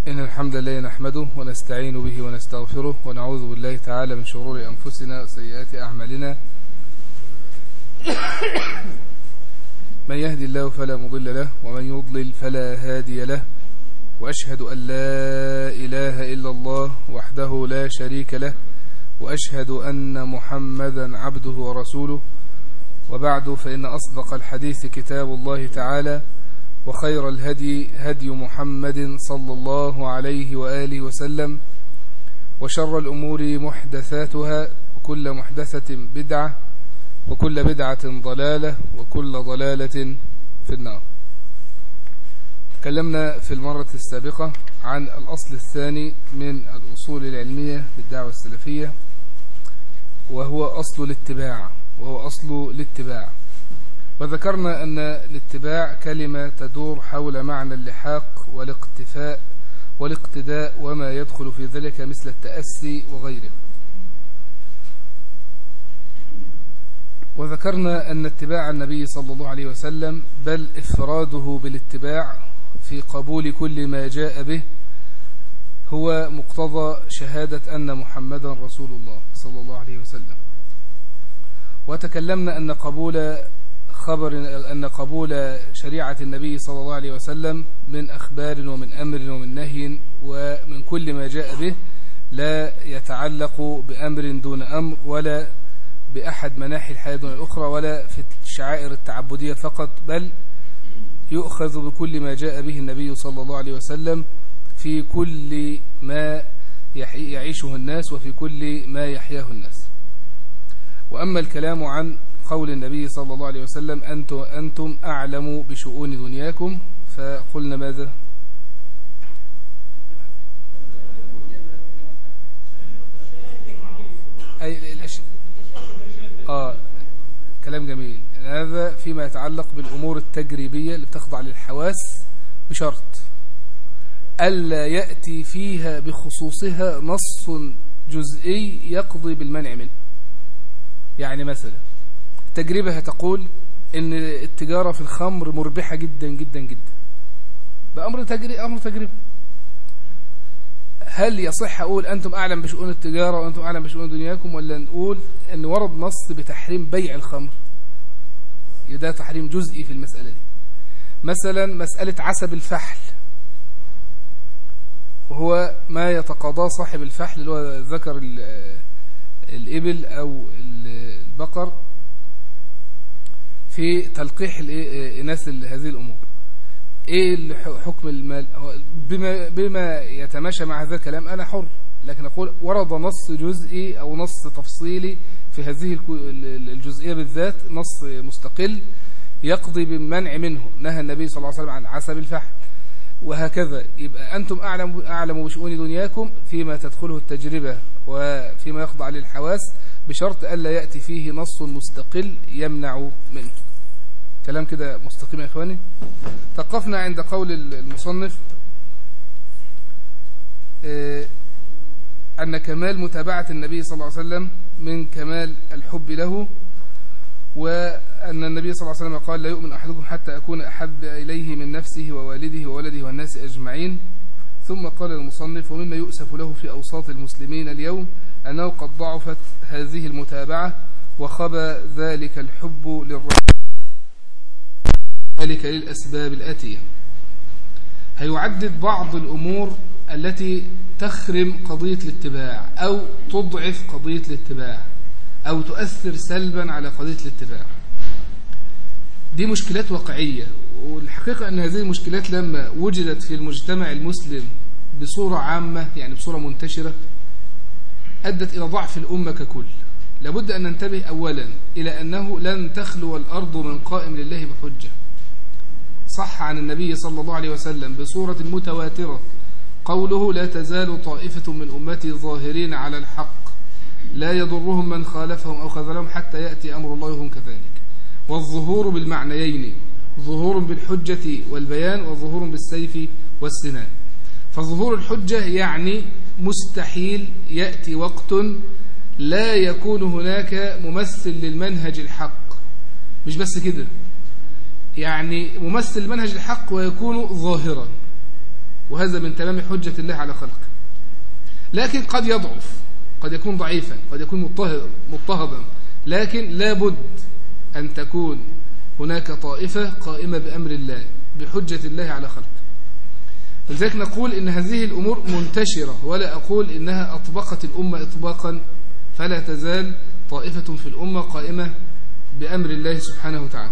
إن الحمد لله نحمده ونستعين به ونستغفره ونعوذ بالله تعالى من شرور أنفسنا وسيئات أعمالنا من يهدي الله فلا مضل له ومن يضلل فلا هادي له وأشهد أن لا إله إلا الله وحده لا شريك له وأشهد أن محمدا عبده ورسوله وبعد فإن أصدق الحديث كتاب الله تعالى وخير الهدي هدي محمد صلى الله عليه وآله وسلم وشر الأمور محدثاتها وكل محدثة بدعة وكل بدعة ضلالة وكل ضلالة في النار تكلمنا في المرة السابقة عن الأصل الثاني من الأصول العلمية بالدعوة السلفية وهو أصل الاتباع وهو أصل الاتباع وذكرنا أن الاتباع كلمة تدور حول معنى اللحاق والاقتفاء والاقتداء وما يدخل في ذلك مثل التأسي وغيره وذكرنا أن اتباع النبي صلى الله عليه وسلم بل إفراده بالاتباع في قبول كل ما جاء به هو مقتضى شهادة أن محمدا رسول الله صلى الله عليه وسلم وتكلمنا أن قبول خبر أن قبول شريعة النبي صلى الله عليه وسلم من أخبار ومن أمر ومن نهي ومن كل ما جاء به لا يتعلق بأمر دون أمر ولا بأحد مناحي الحياة دون الأخرى ولا في الشعائر التعبدية فقط بل يؤخذ بكل ما جاء به النبي صلى الله عليه وسلم في كل ما يعيشه الناس وفي كل ما يحياه الناس وأما الكلام عن قول النبي صلى الله عليه وسلم أنتم, أنتم أعلم بشؤون دنياكم فقلنا ماذا أي الأشياء آه كلام جميل هذا فيما يتعلق بالأمور التجريبية اللي بتخضع للحواس بشرط ألا يأتي فيها بخصوصها نص جزئي يقضي بالمنع منه يعني مثلا التجربة هتقول ان التجارة في الخمر مربحة جدا جدا جدا بأمر تجربة أمر تجربة هل يصح أقول أنتم أعلم بشؤون التجارة وأنتم أعلم بشؤون دنياكم ولا نقول أن ورد نص بتحريم بيع الخمر ده تحريم جزئي في المسألة دي مثلا مسألة عسب الفحل وهو ما يتقاضاه صاحب الفحل اللي هو ذكر الإبل أو البقر في تلقيح إناث هذه الأمور ايه حكم المال بما, بما يتماشى مع هذا الكلام انا حر لكن اقول ورد نص جزئي او نص تفصيلي في هذه الجزئية بالذات نص مستقل يقضي بالمنع منه نهى النبي صلى الله عليه وسلم عن عسب الفحل وهكذا يبقى أنتم أعلم, أعلم بشؤون دنياكم فيما تدخله التجربة وفيما يخضع للحواس بشرط ألا يأتي فيه نص مستقل يمنع منه كلام كده مستقيم يا إخواني توقفنا عند قول المصنف أن كمال متابعة النبي صلى الله عليه وسلم من كمال الحب له وأن النبي صلى الله عليه وسلم قال لا يؤمن أحدكم حتى أكون أحب إليه من نفسه ووالده وولده والناس أجمعين ثم قال المصنف ومما يؤسف له في أوساط المسلمين اليوم أنه قد ضعفت هذه المتابعة وخبى ذلك الحب للرسول ذلك للأسباب الآتية هيعدد بعض الأمور التي تخرم قضية الاتباع أو تضعف قضية الاتباع أو تؤثر سلبا على قضية الاتباع دي مشكلات واقعية والحقيقة أن هذه المشكلات لما وجدت في المجتمع المسلم بصورة عامة يعني بصورة منتشرة أدت إلى ضعف الأمة ككل لابد أن ننتبه أولا إلى أنه لن تخلو الأرض من قائم لله بحجة صح عن النبي صلى الله عليه وسلم بصورة متواترة قوله لا تزال طائفة من أمتي ظاهرين على الحق لا يضرهم من خالفهم أو خذلهم حتى يأتي أمر الله وهم كذلك والظهور بالمعنيين ظهور بالحجة والبيان وظهور بالسيف والسنان فظهور الحجة يعني مستحيل يأتي وقت لا يكون هناك ممثل للمنهج الحق مش بس كده يعني ممثل المنهج الحق ويكون ظاهرا وهذا من تمام حجة الله على خلقه لكن قد يضعف قد يكون ضعيفا قد يكون مضطهدا لكن لابد أن تكون هناك طائفة قائمة بأمر الله بحجة الله على خلقه لذلك نقول إن هذه الأمور منتشرة ولا أقول إنها أطبقت الأمة إطباقا فلا تزال طائفة في الأمة قائمة بأمر الله سبحانه وتعالى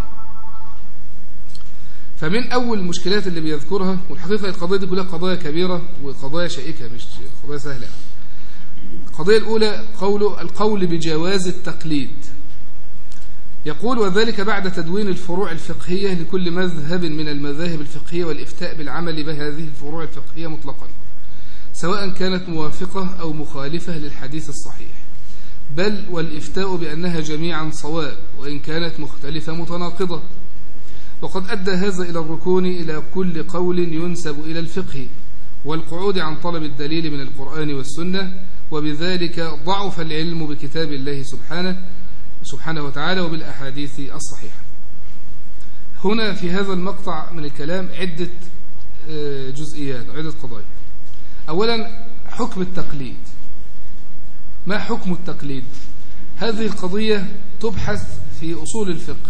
فمن أول المشكلات اللي بيذكرها والحقيقة القضية دي كلها قضايا كبيرة وقضايا شائكة مش قضايا سهلة القضية الأولى قول القول بجواز التقليد يقول وذلك بعد تدوين الفروع الفقهية لكل مذهب من المذاهب الفقهية والإفتاء بالعمل بهذه الفروع الفقهية مطلقا سواء كانت موافقة أو مخالفة للحديث الصحيح بل والإفتاء بأنها جميعا صواب وإن كانت مختلفة متناقضة وقد أدى هذا إلى الركون إلى كل قول ينسب إلى الفقه والقعود عن طلب الدليل من القرآن والسنة وبذلك ضعف العلم بكتاب الله سبحانه سبحانه وتعالى وبالأحاديث الصحيحة هنا في هذا المقطع من الكلام عدة آه، جزئيات عدة قضايا أولا حكم التقليد ما حكم التقليد هذه القضية تبحث في أصول الفقه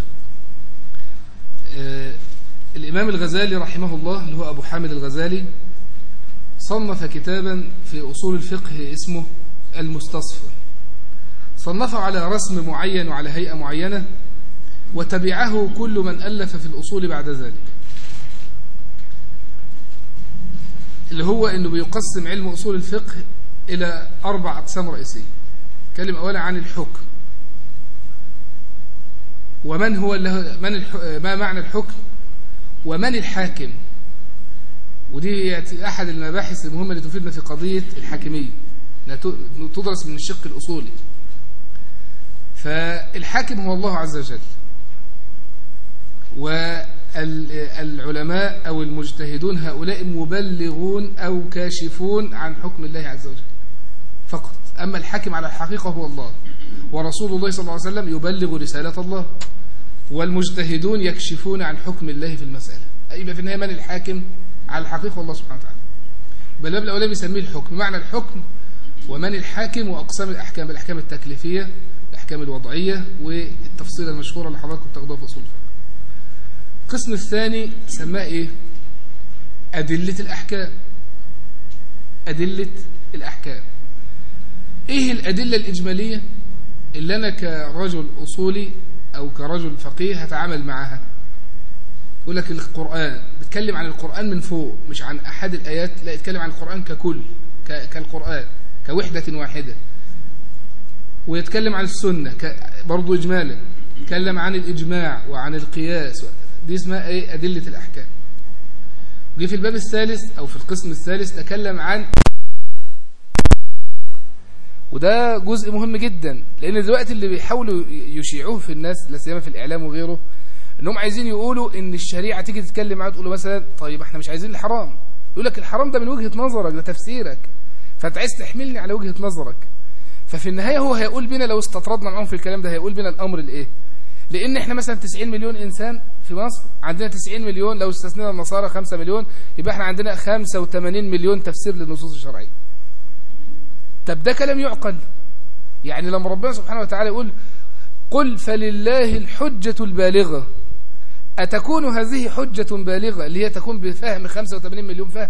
آه، الإمام الغزالي رحمه الله اللي هو أبو حامد الغزالي صنف كتابا في أصول الفقه اسمه المستصفى صنفه على رسم معين وعلى هيئة معينة وتبعه كل من ألف في الأصول بعد ذلك اللي هو أنه بيقسم علم أصول الفقه إلى أربع أقسام رئيسية كلم أولا عن الحكم ومن هو من ما معنى الحكم ومن الحاكم ودي أحد المباحث المهمة اللي تفيدنا في قضية الحاكمية تدرس من الشق الأصولي فالحاكم هو الله عز وجل والعلماء أو المجتهدون هؤلاء مبلغون أو كاشفون عن حكم الله عز وجل فقط أما الحاكم على الحقيقة هو الله ورسول الله صلى الله عليه وسلم يبلغ رسالة الله والمجتهدون يكشفون عن حكم الله في المسألة يبقى في النهاية من الحاكم على الحقيقة الله سبحانه وتعالى بل الباب الأولى بيسميه الحكم معنى الحكم ومن الحاكم وأقسام الأحكام الأحكام التكليفية الأحكام الوضعية والتفصيل المشهورة اللي حضراتكم بتاخدوها في أصول الفقه القسم الثاني سماه إيه أدلة الأحكام أدلة الأحكام إيه الأدلة الإجمالية اللي أنا كرجل أصولي أو كرجل فقيه هتعامل معها يقول لك القرآن بيتكلم عن القرآن من فوق مش عن أحد الآيات لا يتكلم عن القرآن ككل كالقرآن كوحدة واحدة ويتكلم عن السنة برضو إجمالا يتكلم عن الإجماع وعن القياس دي اسمها ايه أدلة الأحكام وجي في الباب الثالث أو في القسم الثالث تكلم عن وده جزء مهم جدا لأن دلوقتي اللي بيحاولوا يشيعوه في الناس لا سيما في الإعلام وغيره انهم عايزين يقولوا ان الشريعه تيجي تتكلم معاه تقول له مثلا طيب احنا مش عايزين الحرام يقول لك الحرام ده من وجهه نظرك ده تفسيرك فانت عايز تحملني على وجهه نظرك ففي النهايه هو هيقول بينا لو استطردنا معاهم في الكلام ده هيقول بينا الامر الايه لان احنا مثلا 90 مليون انسان في مصر عندنا 90 مليون لو استثنينا النصارى 5 مليون يبقى احنا عندنا 85 مليون تفسير للنصوص الشرعيه طب ده كلام يعقل يعني لما ربنا سبحانه وتعالى يقول قل فلله الحجة البالغة أتكون هذه حجة بالغة اللي هي تكون بفهم 85 مليون فهم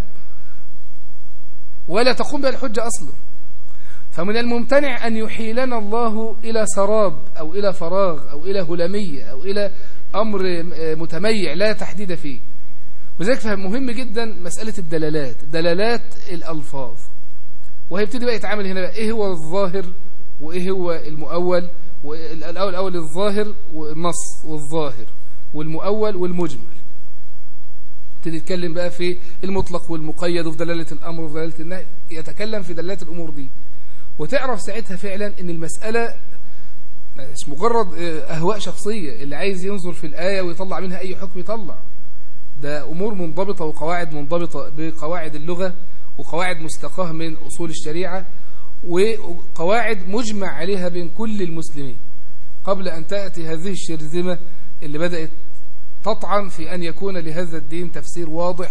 ولا تقوم بها الحجة أصلا فمن الممتنع أن يحيلنا الله إلى سراب أو إلى فراغ أو إلى هلمية أو إلى أمر متميع لا تحديد فيه وذلك فهم مهم جدا مسألة الدلالات دلالات الألفاظ وهيبتدي بقى يتعامل هنا بقى إيه هو الظاهر وإيه هو المؤول الأول الأول الظاهر والنص والظاهر والمؤول والمجمل ابتدي يتكلم بقى في المطلق والمقيد وفي دلالة الأمر وفي دلالة النهي يتكلم في دلالات الأمور دي وتعرف ساعتها فعلا ان المسألة مش مجرد أهواء شخصية اللي عايز ينظر في الآية ويطلع منها أي حكم يطلع ده أمور منضبطة وقواعد منضبطة بقواعد اللغة وقواعد مستقاه من أصول الشريعة وقواعد مجمع عليها بين كل المسلمين قبل أن تأتي هذه الشرذمة اللي بدأت تطعن في أن يكون لهذا الدين تفسير واضح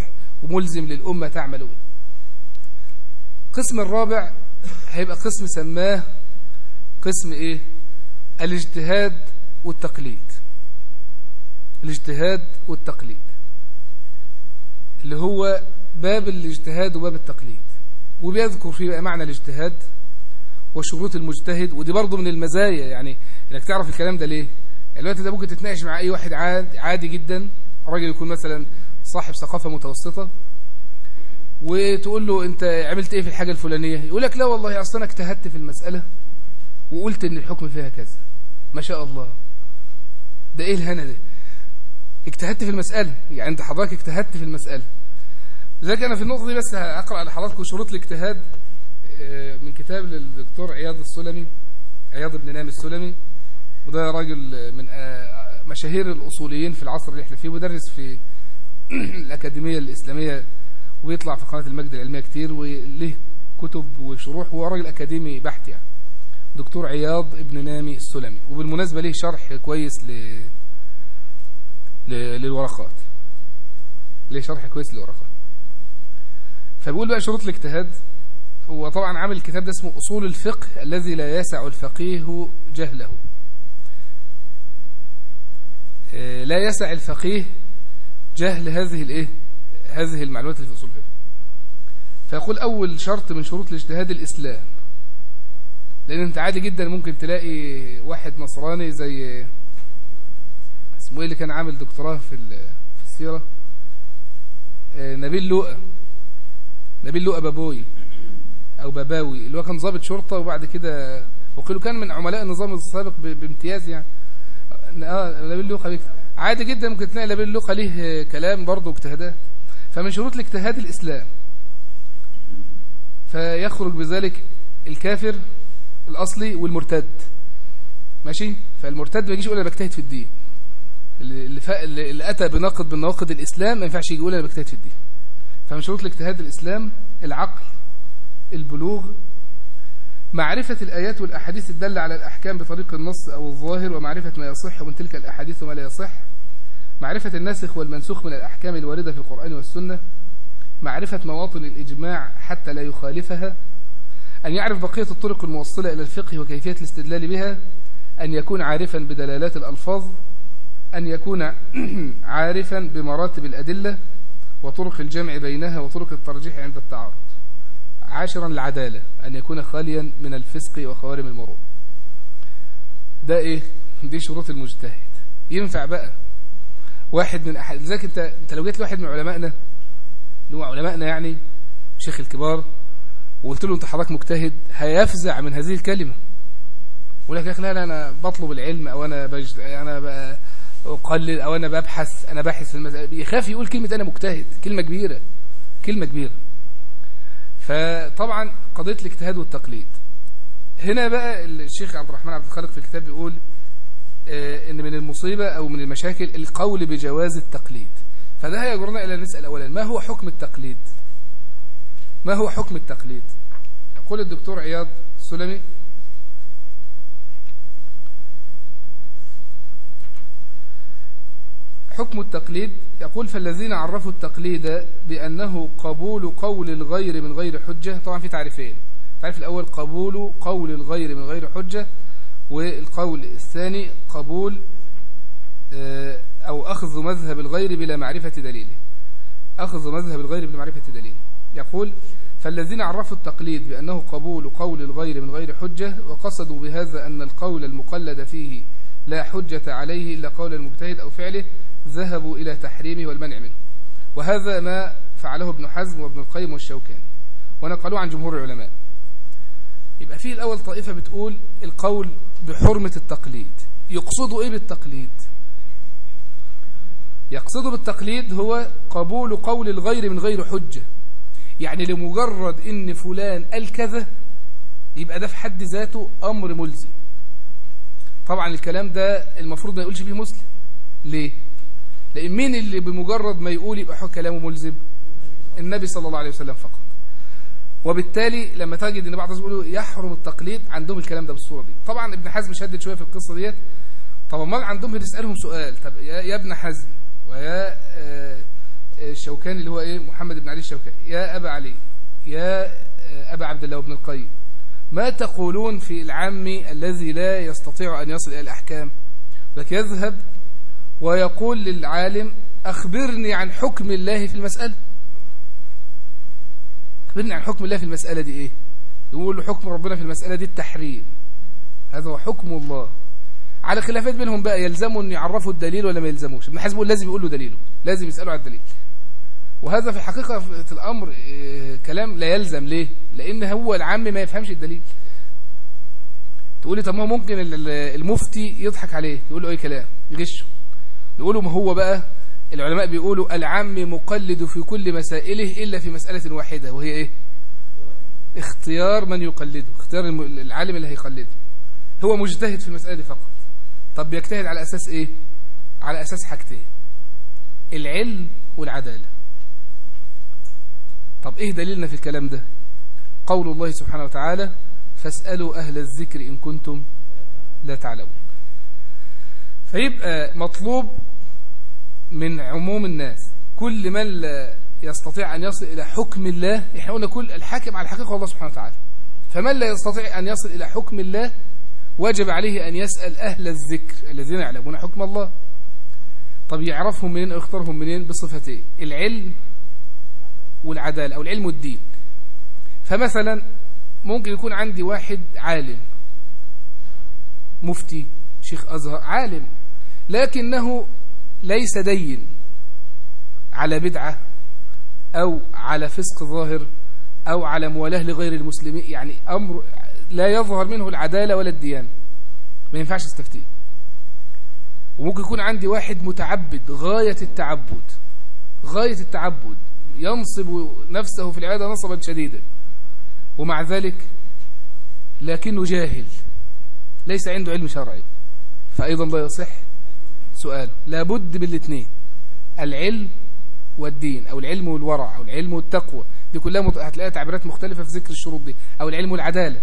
وملزم للأمة تعمل به القسم الرابع هيبقى قسم سماه قسم ايه الاجتهاد والتقليد الاجتهاد والتقليد اللي هو باب الاجتهاد وباب التقليد وبيذكر فيه معنى الاجتهاد وشروط المجتهد ودي برضه من المزايا يعني انك تعرف الكلام ده ليه الوقت ده ممكن تتناقش مع اي واحد عادي, عادي جدا راجل يكون مثلا صاحب ثقافة متوسطة وتقول له انت عملت ايه في الحاجة الفلانية يقول لك لا والله اصلا انا اجتهدت في المسألة وقلت ان الحكم فيها كذا ما شاء الله ده ايه الهنا ده اجتهدت في المسألة يعني انت حضرتك اجتهدت في المسألة لذلك انا في النقطة دي بس هقرأ لحضراتكم شروط الاجتهاد آه، من كتاب للدكتور عياض السلمي عياض بن نام السلمي وده راجل من آه، مشاهير الأصوليين في العصر اللي احنا فيه ودرس في الأكاديمية الإسلامية وبيطلع في قناة المجد العلمية كتير وله كتب وشروح وهو راجل أكاديمي بحت يعني دكتور عياض ابن نامي السلمي وبالمناسبة ليه شرح كويس ل... ل... للورقات ليه شرح كويس للورقات فبيقول بقى شروط الاجتهاد هو طبعا عامل الكتاب ده اسمه أصول الفقه الذي لا يسع الفقيه جهله آه، لا يسع الفقيه جهل هذه الايه هذه المعلومات اللي في أصول الفقه فيقول أول شرط من شروط الاجتهاد الإسلام لأن أنت عادي جدا ممكن تلاقي واحد نصراني زي اسمه إيه اللي كان عامل دكتوراه في في السيرة آه، نبيل لؤى نبيل لؤى بابوي أو باباوي اللي هو كان ضابط شرطة وبعد كده وقيلوا كان من عملاء النظام السابق بامتياز يعني اه نبيل لؤى عادي جدا ممكن تلاقي نبيل لؤى ليه كلام برضه واجتهادات فمن شروط الاجتهاد الإسلام فيخرج بذلك الكافر الأصلي والمرتد ماشي فالمرتد ما يجيش يقول أنا بجتهد في الدين اللي, اللي أتى بنقد من نواقض الإسلام ما ينفعش يجي يقول أنا بجتهد في الدين فمن شروط الاجتهاد الإسلام العقل البلوغ معرفة الآيات والأحاديث الدالة على الأحكام بطريق النص أو الظاهر ومعرفة ما يصح من تلك الأحاديث وما لا يصح معرفة الناسخ والمنسوخ من الأحكام الواردة في القرآن والسنة معرفة مواطن الإجماع حتى لا يخالفها أن يعرف بقية الطرق الموصلة إلى الفقه وكيفية الاستدلال بها أن يكون عارفا بدلالات الألفاظ أن يكون عارفا بمراتب الأدلة وطرق الجمع بينها وطرق الترجيح عند التعارض عاشرا العدالة أن يكون خاليا من الفسق وخوارم المرور ده إيه دي شروط المجتهد ينفع بقى واحد من أحد لذلك أنت, انت لو جيت لواحد من علمائنا اللي هو علمائنا يعني شيخ الكبار وقلت له انت حضرتك مجتهد هيفزع من هذه الكلمة يقول لك يا اخي لا انا بطلب العلم او انا بجد انا بقلل او انا ببحث انا باحث في المسألة يخاف يقول كلمة انا مجتهد كلمة كبيرة كلمة كبيرة فطبعا قضية الاجتهاد والتقليد هنا بقى الشيخ عبد الرحمن عبد الخالق في الكتاب بيقول آه، ان من المصيبة او من المشاكل القول بجواز التقليد فده هيجرنا الى نسأل اولا ما هو حكم التقليد ما هو حكم التقليد يقول الدكتور عياض السلمي حكم التقليد يقول فالذين عرفوا التقليد بأنه قبول قول الغير من غير حجة طبعا في تعريفين التعريف الأول قبول قول الغير من غير حجة والقول الثاني قبول آه، أو أخذ مذهب الغير بلا معرفة دليله أخذ مذهب الغير بلا معرفة دليله يقول فالذين عرفوا التقليد بأنه قبول قول الغير من غير حجة وقصدوا بهذا أن القول المقلد فيه لا حجة عليه إلا قول المجتهد أو فعله ذهبوا إلى تحريمه والمنع منه وهذا ما فعله ابن حزم وابن القيم والشوكاني ونقلوه عن جمهور العلماء يبقى فيه الأول طائفة بتقول القول بحرمة التقليد يقصدوا إيه بالتقليد يقصدوا بالتقليد هو قبول قول الغير من غير حجة يعني لمجرد ان فلان قال كذا يبقى ده في حد ذاته امر ملزم طبعا الكلام ده المفروض ما يقولش فيه مسلم ليه لان مين اللي بمجرد ما يقول يبقى كلامه ملزم النبي صلى الله عليه وسلم فقط وبالتالي لما تجد ان بعض الناس بيقولوا يحرم التقليد عندهم الكلام ده بالصوره دي طبعا ابن حزم شدد شويه في القصه ديت طب امال عندهم بنسالهم سؤال طب يا ابن حزم ويا آه، الشوكاني اللي هو إيه محمد بن علي الشوكاني يا أبا علي يا أبا عبد الله بن القيم ما تقولون في العام الذي لا يستطيع أن يصل إلى الأحكام لك يذهب ويقول للعالم أخبرني عن حكم الله في المسألة أخبرني عن حكم الله في المسألة دي إيه يقول له حكم ربنا في المسألة دي التحريم هذا هو حكم الله على خلافات بينهم بقى يلزموا أن يعرفوا الدليل ولا ما يلزموش ابن حزم لازم يقول له دليله لازم يسأله على الدليل وهذا في الحقيقة في الأمر إيه، كلام لا يلزم ليه لأن هو العام ما يفهمش الدليل تقولي طب ما ممكن المفتي يضحك عليه يقول له أي كلام يغشه يقولوا ما هو بقى العلماء بيقولوا العام مقلد في كل مسائله إلا في مسألة واحدة وهي إيه اختيار من يقلده اختيار العالم اللي هيقلده هو مجتهد في المسألة دي فقط طب بيجتهد على أساس إيه على أساس حاجتين العلم والعدالة طب إيه دليلنا في الكلام ده قول الله سبحانه وتعالى فاسألوا أهل الذكر إن كنتم لا تعلمون فيبقى مطلوب من عموم الناس كل من لا يستطيع أن يصل إلى حكم الله احنا قلنا كل الحاكم على الحقيقة الله سبحانه وتعالى فمن لا يستطيع أن يصل إلى حكم الله وجب عليه أن يسأل أهل الذكر الذين يعلمون حكم الله طب يعرفهم منين أو يختارهم منين بصفتين العلم والعدالة أو العلم والدين فمثلا ممكن يكون عندي واحد عالم مفتي شيخ أزهر عالم لكنه ليس دين على بدعة أو على فسق ظاهر أو على موالاه لغير المسلمين يعني أمر لا يظهر منه العدالة ولا الديانة ما ينفعش استفتيه وممكن يكون عندي واحد متعبد غاية التعبد غاية التعبد ينصب نفسه في العبادة نصبا شديدا ومع ذلك لكنه جاهل ليس عنده علم شرعي فأيضا لا يصح سؤال لابد بالاثنين العلم والدين أو العلم والورع أو العلم والتقوى دي كلها مت... هتلاقي تعبيرات مختلفة في ذكر الشروط دي أو العلم والعدالة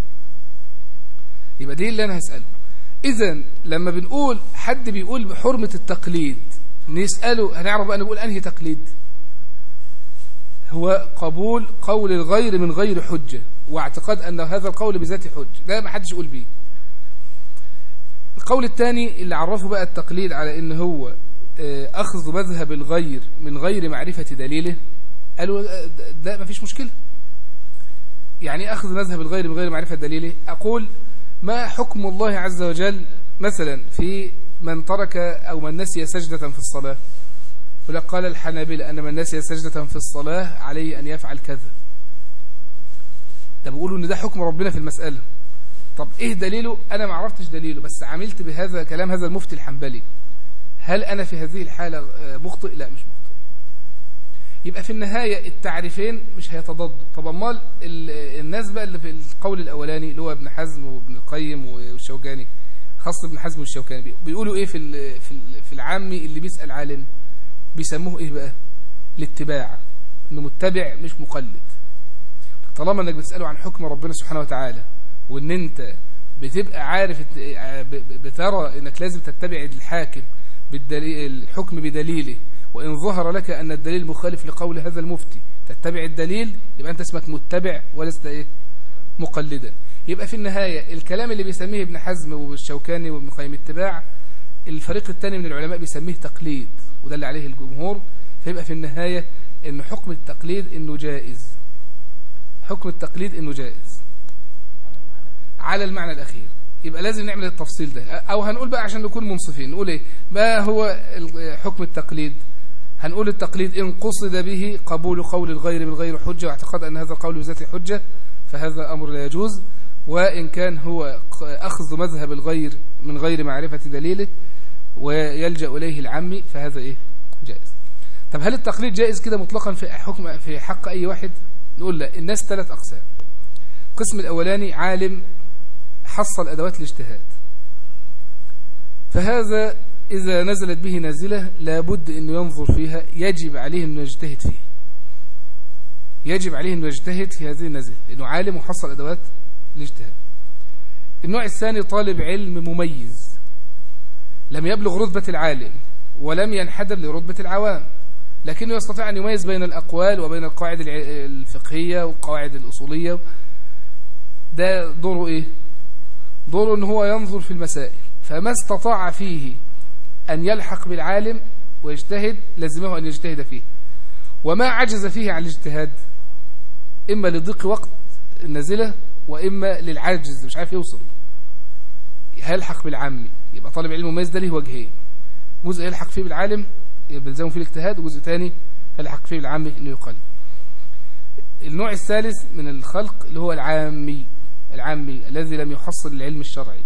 يبقى دي اللي أنا هسأله إذا لما بنقول حد بيقول بحرمة التقليد نسأله هنعرف بقى نقول أنهي تقليد هو قبول قول الغير من غير حجة واعتقاد أن هذا القول بذات حجة ده ما حدش يقول به القول الثاني اللي عرفه بقى التقليد على ان هو آه، أخذ مذهب الغير من غير معرفة دليله قالوا آه، ده ما فيش مشكلة يعني أخذ مذهب الغير من غير معرفة دليله أقول ما حكم الله عز وجل مثلا في من ترك أو من نسي سجدة في الصلاة ولك قال الحنابلة أن من نسي سجدة في الصلاة عليه أن يفعل كذا ده بيقولوا أن ده حكم ربنا في المسألة طب إيه دليله أنا ما عرفتش دليله بس عملت بهذا كلام هذا المفتي الحنبلي هل أنا في هذه الحالة آه، مخطئ لا مش مخطئ يبقى في النهاية التعريفين مش هيتضادوا طب امال الناس بقى اللي في القول الأولاني اللي هو ابن حزم وابن القيم والشوكاني خاصة ابن حزم والشوكاني بيقولوا ايه في في العامي اللي بيسأل عالم بيسموه ايه بقى الاتباع انه متبع مش مقلد طالما انك بتسأله عن حكم ربنا سبحانه وتعالى وان انت بتبقى عارف بترى انك لازم تتبع الحاكم بالدليل الحكم بدليله وإن ظهر لك أن الدليل مخالف لقول هذا المفتي تتبع الدليل يبقى أنت اسمك متبع ولست إيه مقلدا يبقى في النهاية الكلام اللي بيسميه ابن حزم والشوكاني وابن قيم اتباع الفريق الثاني من العلماء بيسميه تقليد وده اللي عليه الجمهور فيبقى في النهاية ان حكم التقليد انه جائز حكم التقليد انه جائز على المعنى الاخير يبقى لازم نعمل التفصيل ده او هنقول بقى عشان نكون منصفين نقول ايه ما هو حكم التقليد هنقول التقليد إن قصد به قبول قول الغير من غير حجة واعتقاد أن هذا القول بذات حجة فهذا أمر لا يجوز وإن كان هو أخذ مذهب الغير من غير معرفة دليله ويلجأ إليه العمي فهذا إيه جائز طب هل التقليد جائز كده مطلقا في حكم في حق أي واحد نقول لا الناس ثلاث أقسام القسم الأولاني عالم حصل أدوات الاجتهاد فهذا إذا نزلت به نازلة لابد أنه ينظر فيها يجب عليه أنه يجتهد فيها يجب عليه أنه يجتهد في هذه النازلة لأنه عالم وحصل أدوات الاجتهاد النوع الثاني طالب علم مميز لم يبلغ رتبة العالم ولم ينحدر لرتبة العوام لكنه يستطيع أن يميز بين الأقوال وبين القواعد الفقهية والقواعد الأصولية ده دوره إيه دوره أن هو ينظر في المسائل فما استطاع فيه أن يلحق بالعالم ويجتهد لزمه أن يجتهد فيه وما عجز فيه عن الاجتهاد إما لضيق وقت النازلة وإما للعجز مش عارف يوصل هيلحق بالعامي يبقى طالب علم مميز ده ليه وجهين جزء يلحق فيه بالعالم يلزمه فيه الاجتهاد وجزء ثاني يلحق فيه بالعامي انه يقل النوع الثالث من الخلق اللي هو العامي العامي الذي لم يحصل العلم الشرعي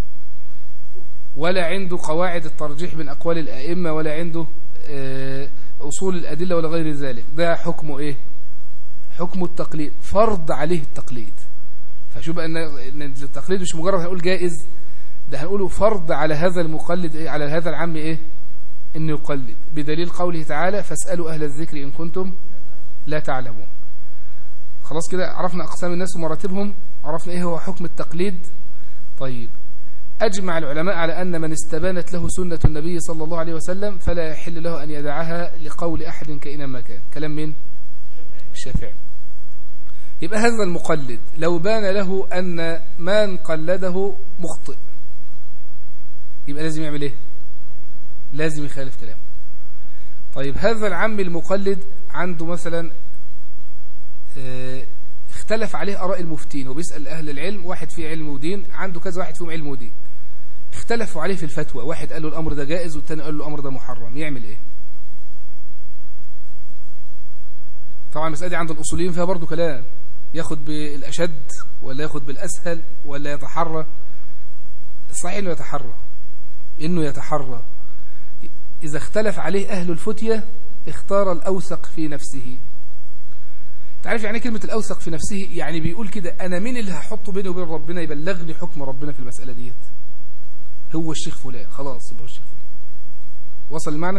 ولا عنده قواعد الترجيح بين أقوال الأئمة ولا عنده آه، أصول الأدلة ولا غير ذلك ده حكمه إيه حكم التقليد فرض عليه التقليد فشوف أن التقليد مش مجرد هنقول جائز ده هنقوله فرض على هذا المقلد إيه على هذا العم إيه إنه يقلد بدليل قوله تعالى فاسألوا أهل الذكر إن كنتم لا تعلمون خلاص كده عرفنا أقسام الناس ومراتبهم عرفنا إيه هو حكم التقليد طيب أجمع العلماء على أن من استبانت له سنة النبي صلى الله عليه وسلم فلا يحل له أن يدعها لقول أحد كائنا كان كلام من الشافعي يبقى هذا المقلد لو بان له أن من قلده مخطئ يبقى لازم يعمل إيه لازم يخالف كلامه طيب هذا العم المقلد عنده مثلا اه اختلف عليه أراء المفتين وبيسأل أهل العلم واحد فيه علم ودين عنده كذا واحد فيهم علم ودين اختلفوا عليه في الفتوى واحد قال له الأمر ده جائز والتاني قال له الأمر ده محرم يعمل إيه طبعا المسألة دي عند الأصوليين فيها برضو كلام ياخد بالأشد ولا ياخد بالأسهل ولا يتحرى الصحيح أنه يتحرى إنه يتحرى إذا اختلف عليه أهل الفتية اختار الأوثق في نفسه تعرف يعني كلمة الأوثق في نفسه يعني بيقول كده أنا مين اللي هحطه بيني وبين ربنا يبلغني حكم ربنا في المسألة ديت هو الشيخ فلان خلاص يبقى الشيخ فلان وصل المعنى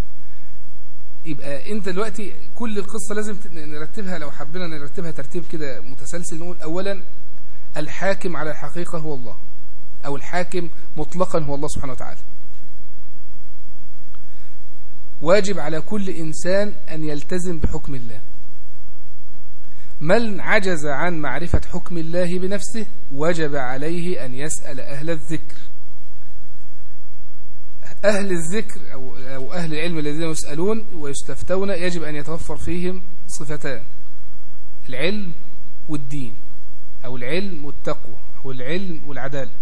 يبقى انت دلوقتي كل القصة لازم نرتبها لو حبينا نرتبها ترتيب كده متسلسل نقول اولا الحاكم على الحقيقة هو الله او الحاكم مطلقا هو الله سبحانه وتعالى واجب على كل إنسان أن يلتزم بحكم الله من عجز عن معرفة حكم الله بنفسه وجب عليه أن يسأل أهل الذكر أهل الذكر أو, أو أهل العلم الذين يسألون ويستفتون يجب أن يتوفر فيهم صفتان العلم والدين أو العلم والتقوى أو العلم والعدالة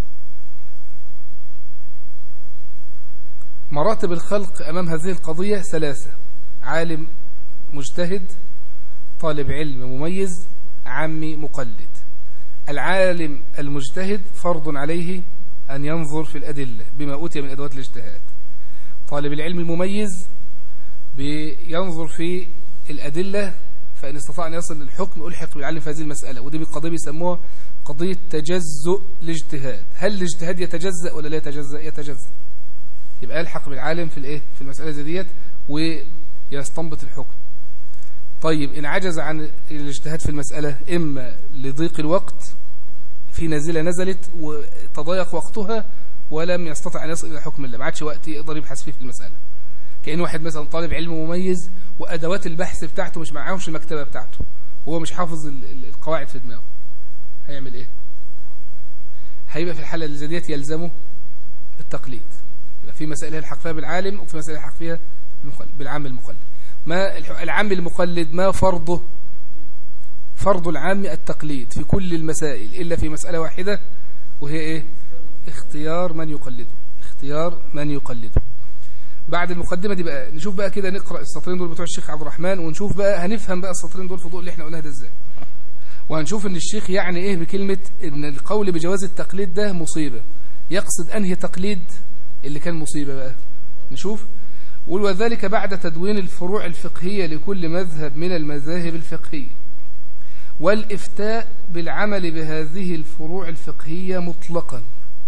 مراتب الخلق أمام هذه القضية ثلاثة عالم مجتهد طالب علم مميز عامي مقلد العالم المجتهد فرض عليه أن ينظر في الأدلة بما أوتي من أدوات الاجتهاد طالب العلم المميز بينظر في الأدلة فإن استطاع أن يصل للحكم ألحق بالعلم في هذه المسألة ودي بالقضية بيسموها قضية تجزؤ الاجتهاد هل الاجتهاد يتجزأ ولا لا يتجزأ يتجزأ يبقى يلحق بالعالم في الايه في المسألة زي ديت ويستنبط الحكم طيب إن عجز عن الاجتهاد في المسألة إما لضيق الوقت في نازلة نزلت وتضايق وقتها ولم يستطع أن يصل إلى حكم الله ما عادش وقت يقدر يبحث فيه في المسألة كأن واحد مثلا طالب علم مميز وأدوات البحث بتاعته مش معاهمش المكتبة بتاعته وهو مش حافظ القواعد في دماغه هيعمل إيه هيبقى في الحالة اللي زي ديت يلزمه التقليد يبقى في مسائل يلحق فيها بالعالم وفي مسائل يلحق فيها بالعام المقلد ما العام المقلد ما فرضه فرض العام التقليد في كل المسائل إلا في مسألة واحدة وهي إيه اختيار من يقلده اختيار من يقلده بعد المقدمة دي بقى نشوف بقى كده نقرأ السطرين دول بتوع الشيخ عبد الرحمن ونشوف بقى هنفهم بقى السطرين دول في ضوء اللي احنا قلناها ده ازاي وهنشوف ان الشيخ يعني ايه بكلمة ان القول بجواز التقليد ده مصيبة يقصد انهي تقليد اللي كان مصيبة بقى نشوف وذلك بعد تدوين الفروع الفقهية لكل مذهب من المذاهب الفقهية والإفتاء بالعمل بهذه الفروع الفقهية مطلقا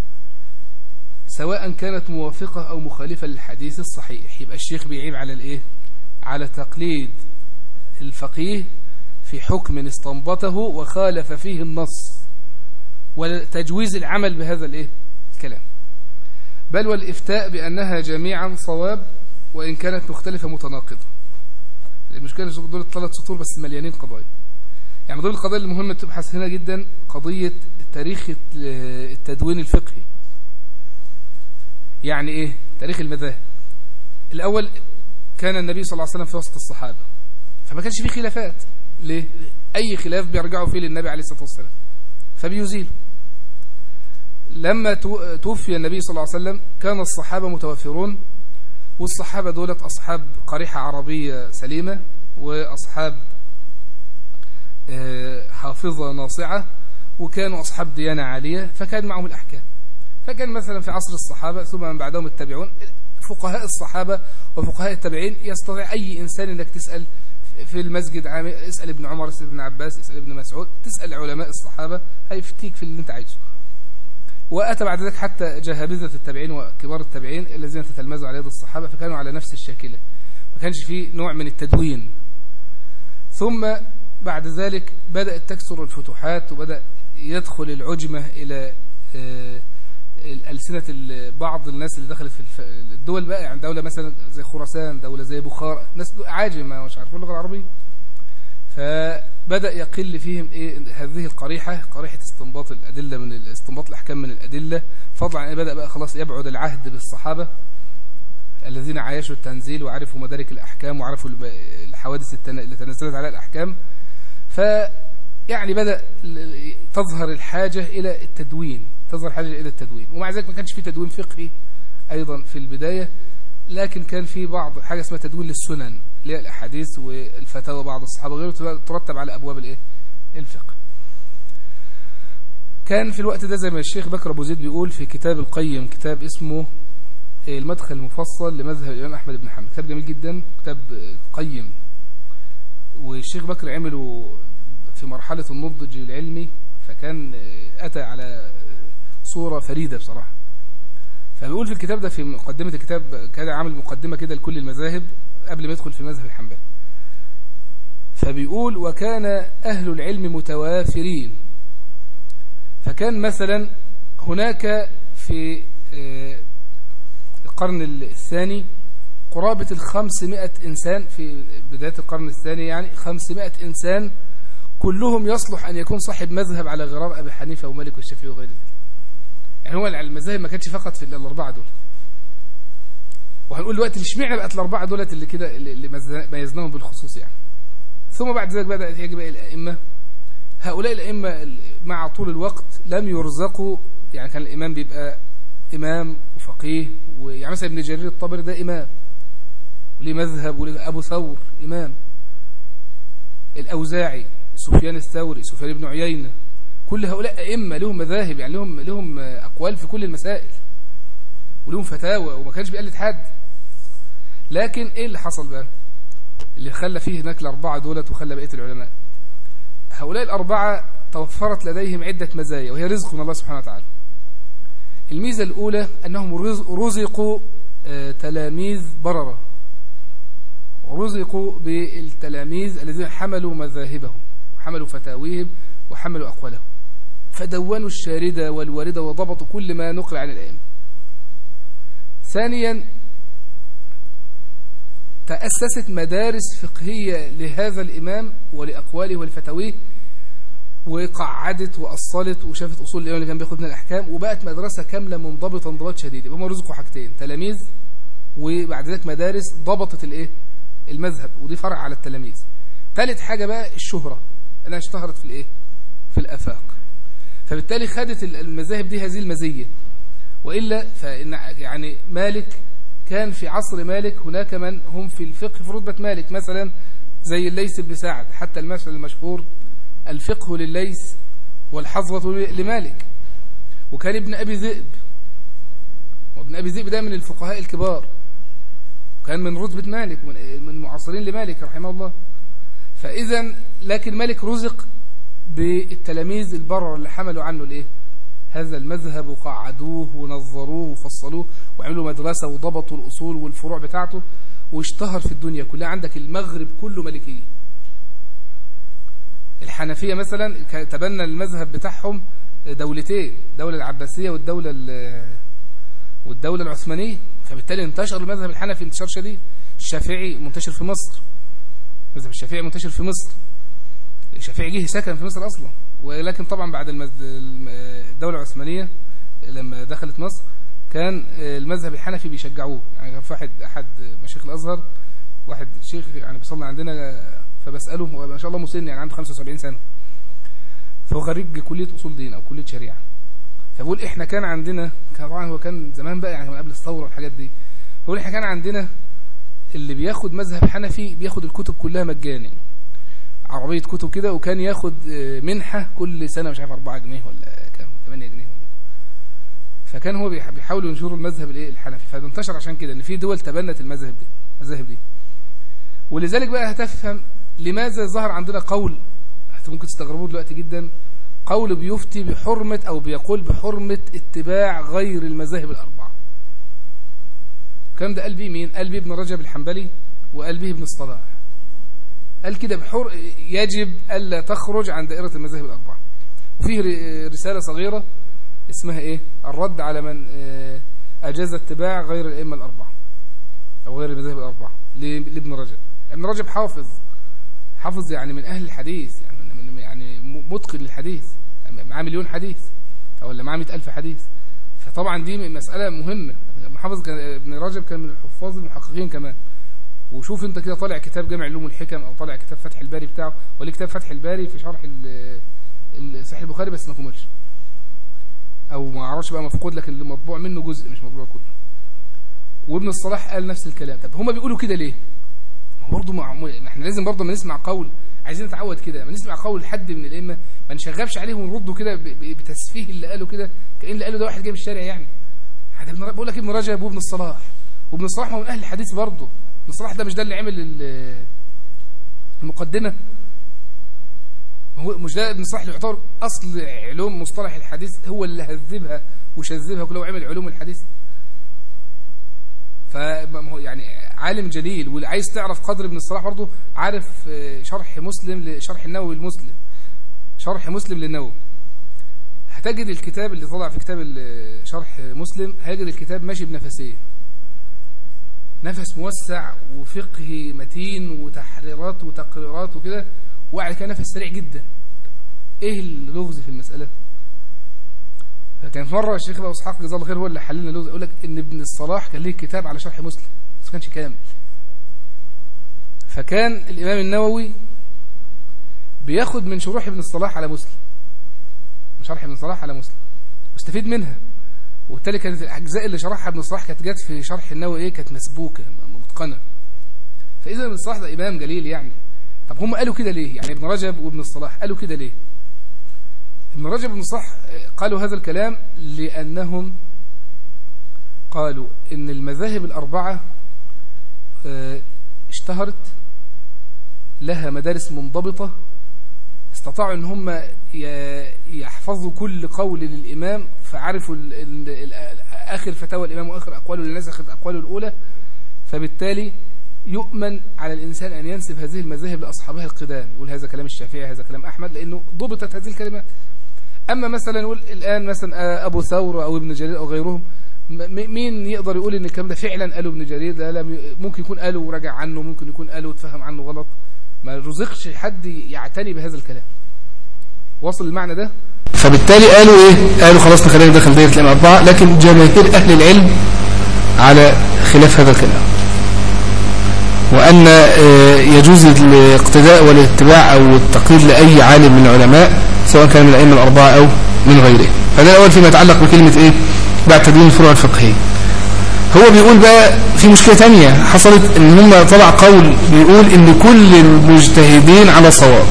سواء كانت موافقة أو مخالفة للحديث الصحيح يبقى الشيخ بيعيب على الإيه؟ على تقليد الفقيه في حكم استنبطه وخالف فيه النص وتجويز العمل بهذا الإيه؟ الكلام بل والإفتاء بأنها جميعا صواب وإن كانت مختلفة متناقضة المشكلة دول الثلاث سطور بس مليانين قضايا يعني دول القضايا المهمة تبحث هنا جدا قضية تاريخ التدوين الفقهي يعني ايه تاريخ المذاهب الاول كان النبي صلى الله عليه وسلم في وسط الصحابة فما كانش فيه خلافات ليه اي خلاف بيرجعوا فيه للنبي عليه الصلاة والسلام فبيزيلوا لما توفي النبي صلى الله عليه وسلم كان الصحابة متوفرون والصحابة دولت أصحاب قريحة عربية سليمة وأصحاب آه، حافظة ناصعة وكانوا أصحاب ديانة عالية فكان معهم الأحكام فكان مثلا في عصر الصحابة ثم من بعدهم التابعون فقهاء الصحابة وفقهاء التابعين يستطيع أي إنسان أنك تسأل في المسجد عامل اسأل ابن عمر اسأل ابن عباس اسأل ابن مسعود تسأل علماء الصحابة هيفتيك في اللي انت عايزه وأتى بعد ذلك حتى جهابذة التابعين وكبار التابعين الذين تتلمذوا على يد الصحابة فكانوا على نفس الشاكلة ما كانش فيه نوع من التدوين ثم بعد ذلك بدأت تكثر الفتوحات وبدأ يدخل العجمة إلى آه، ألسنة بعض الناس اللي دخلت في الدول بقى يعني دولة مثلا زي خراسان دولة زي بخارى ناس عاجمة مش عارفين اللغة العربية فبدأ يقل فيهم إيه هذه القريحة قريحة استنباط الأدلة من استنباط الأحكام من الأدلة فضلا عن بدأ بقى خلاص يبعد العهد بالصحابة الذين عايشوا التنزيل وعرفوا مدارك الأحكام وعرفوا الحوادث اللي تنزلت عليها الأحكام فيعني بدأ تظهر الحاجة إلى التدوين تظهر حاجة إلى التدوين ومع ذلك ما كانش في تدوين فقهي أيضا في البداية لكن كان في بعض حاجة اسمها تدوين للسنن اللي هي الأحاديث والفتاوى بعض الصحابة وغيره ترتب على أبواب الإيه؟ الفقه كان في الوقت ده زي ما الشيخ بكر أبو زيد بيقول في كتاب القيم كتاب اسمه المدخل المفصل لمذهب الإمام أحمد بن حنبل كتاب جميل جدا كتاب قيم والشيخ بكر عمله في مرحلة النضج العلمي فكان أتى على صورة فريدة بصراحة فبيقول في الكتاب ده في مقدمة الكتاب كان عامل مقدمة كده لكل المذاهب قبل ما يدخل في مذهب الحنبلي فبيقول وكان أهل العلم متوافرين فكان مثلا هناك في آه، القرن الثاني قرابة الخمسمائة إنسان في بداية القرن الثاني يعني خمسمائة إنسان كلهم يصلح أن يكون صاحب مذهب على غرار أبي حنيفة ومالك والشافعي وغيره يعني هو المذاهب ما كانتش فقط في الأربعة دول وهنقول دلوقتي اشمعنى بقت الأربعة دولت اللي كده اللي ميزناهم بالخصوص يعني ثم بعد ذلك بدأت يجب الأئمة هؤلاء الأئمة مع طول الوقت لم يرزقوا يعني كان الإمام بيبقى إمام وفقيه ويعني مثلا ابن جرير الطبري ده إمام وليه مذهب وليه أبو ثور إمام الأوزاعي سفيان الثوري سفيان بن عيينة كل هؤلاء أئمة لهم مذاهب يعني لهم لهم أقوال في كل المسائل ولهم فتاوى وما كانش بيقلد حد لكن إيه اللي حصل بقى اللي خلى فيه هناك الأربعة دولت وخلى بقية العلماء هؤلاء الأربعة توفرت لديهم عدة مزايا وهي رزق من الله سبحانه وتعالى الميزة الأولى أنهم رزقوا آه، تلاميذ بررة ورزقوا بالتلاميذ الذين حملوا مذاهبهم وحملوا فتاويهم وحملوا أقوالهم فدونوا الشاردة والواردة وضبطوا كل ما نقل عن الأئمة ثانيا تأسست مدارس فقهية لهذا الإمام ولأقواله ولفتاويه وقعدت وأصلت وشافت أصول الإمام اللي كان بياخد من الأحكام وبقت مدرسة كاملة منضبطة انضباط شديد هم رزقوا حاجتين تلاميذ وبعد ذلك مدارس ضبطت الإيه المذهب ودي فرع على التلاميذ ثالث حاجة بقى الشهرة أنها اشتهرت في الإيه في الأفاق فبالتالي خدت المذاهب دي هذه المزية وإلا فإن يعني مالك كان في عصر مالك هناك من هم في الفقه في رتبة مالك مثلا زي الليث بن سعد حتى المثل المشهور الفقه لليث والحظوة لمالك وكان ابن أبي ذئب وابن أبي ذئب ده من الفقهاء الكبار كان من رتبة مالك من معاصرين لمالك رحمه الله فإذا لكن مالك رزق بالتلاميذ البرر اللي حملوا عنه الايه هذا المذهب وقعدوه ونظروه وفصلوه وعملوا مدرسة وضبطوا الأصول والفروع بتاعته واشتهر في الدنيا كلها عندك المغرب كله ملكي الحنفية مثلا تبنى المذهب بتاعهم دولتين الدولة العباسية والدولة والدولة العثمانية فبالتالي انتشر المذهب الحنفي انتشار شديد الشافعي منتشر في مصر المذهب الشافعي منتشر في مصر الشافعي جه سكن في مصر اصلا ولكن طبعا بعد الدولة العثمانية لما دخلت مصر كان المذهب الحنفي بيشجعوه يعني كان في واحد احد مشايخ الازهر واحد شيخ يعني بيصلي عندنا فبساله هو ما شاء الله مسن يعني عنده 75 سنه فهو خريج كليه اصول دين او كليه شريعه فبقول احنا كان عندنا كان طبعا هو كان زمان بقى يعني من قبل الثوره والحاجات دي بقول احنا كان عندنا اللي بياخد مذهب حنفي بياخد الكتب كلها مجاني عربيه كتب كده وكان ياخد منحه كل سنه مش عارف 4 جنيه ولا كام 8 جنيه ولا فكان هو بيحاولوا ينشروا المذهب الايه الحنفي فانتشر عشان كده ان في دول تبنت المذهب دي المذاهب دي ولذلك بقى هتفهم لماذا ظهر عندنا قول ممكن تستغربوه دلوقتي جدا قول بيفتي بحرمة أو بيقول بحرمة اتباع غير المذاهب الأربعة الكلام ده قال بيه مين؟ قال بيه ابن رجب الحنبلي وقال بيه ابن الصلاح قال كده بحر يجب ألا تخرج عن دائرة المذاهب الأربعة وفيه رسالة صغيرة اسمها إيه؟ الرد على من أجاز اتباع غير الأئمة الأربعة أو غير المذاهب الأربعة لابن رجب ابن رجب حافظ حافظ يعني من أهل الحديث يعني يعني متقن للحديث معاه مليون حديث أو ولا معاه 100000 حديث فطبعا دي مسألة مهمة حافظ كان ابن رجب كان من الحفاظ المحققين كمان وشوف انت كده طالع كتاب جامع علوم الحكم او طالع كتاب فتح الباري بتاعه وليه كتاب فتح الباري في شرح صحيح البخاري بس ما كملش او ما اعرفش بقى مفقود لكن اللي مطبوع منه جزء مش مطبوع كله وابن الصلاح قال نفس الكلام طب هما بيقولوا كده ليه برضه مع... احنا لازم برضه ما نسمع قول عايزين نتعود كده ما نسمع قول حد من الائمه ما نشغبش عليه ونرده كده بتسفيه اللي قاله كده كأن اللي قاله ده واحد جاي من الشارع يعني هذا ابن بقول لك ابن رجب وابن الصلاح وابن الصلاح ما هو من اهل الحديث برضه ابن الصلاح ده مش ده اللي عمل المقدمه هو مش ده ابن الصلاح اللي يعتبر اصل علوم مصطلح الحديث هو اللي هذبها وشذبها كله وعمل علوم الحديث فهو يعني عالم جليل واللي عايز تعرف قدر ابن الصلاح برضه عارف شرح مسلم لشرح النووي المسلم شرح مسلم للنووي هتجد الكتاب اللي طلع في كتاب شرح مسلم هيجد الكتاب ماشي بنفسين نفس موسع وفقه متين وتحريرات وتقريرات وكده وعلى كده نفس سريع جدا ايه اللغز في المسألة فكان مرة الشيخ ابو اسحاق جزاه الله خير هو اللي حل لنا اللغز يقول لك ان ابن الصلاح كان ليه كتاب على شرح مسلم بس ما كانش كامل فكان الامام النووي بياخد من شروح ابن الصلاح على مسلم من شرح ابن الصلاح على مسلم واستفيد منها وبالتالي كانت الاجزاء اللي شرحها ابن الصلاح كانت جت في شرح النووي ايه كانت مسبوكه متقنه فاذا ابن الصلاح ده امام جليل يعني طب هم قالوا كده ليه يعني ابن رجب وابن الصلاح قالوا كده ليه ابن رجب وابن الصلاح قالوا هذا الكلام لانهم قالوا ان المذاهب الاربعه اشتهرت لها مدارس منضبطه استطاعوا ان هم يحفظوا كل قول للامام فعرفوا اخر فتاوى الامام واخر اقواله اللي نسخت اقواله الاولى فبالتالي يؤمن على الإنسان أن ينسب هذه المذاهب لأصحابها القدام يقول هذا كلام الشافعي هذا كلام أحمد لأنه ضبطت هذه الكلمات أما مثلا نقول الآن مثلا أبو ثور أو ابن جرير أو غيرهم مين يقدر يقول ان الكلام ده فعلا قاله ابن جرير لا لا ممكن يكون قاله ورجع عنه ممكن يكون قاله وتفهم عنه غلط ما رزقش حد يعتني بهذا الكلام وصل المعنى ده فبالتالي قالوا ايه قالوا خلاص نخلينا داخل دايره الائمه الاربعه لكن جماهير اهل العلم على خلاف هذا الكلام وأن يجوز الاقتداء والاتباع أو التقليد لأي عالم من العلماء سواء كان من الأئمة الأربعة أو من غيره فده الأول فيما يتعلق بكلمة إيه بعد تدوين الفروع الفقهية هو بيقول بقى في مشكلة تانية حصلت ان هم طلع قول بيقول ان كل المجتهدين على صواب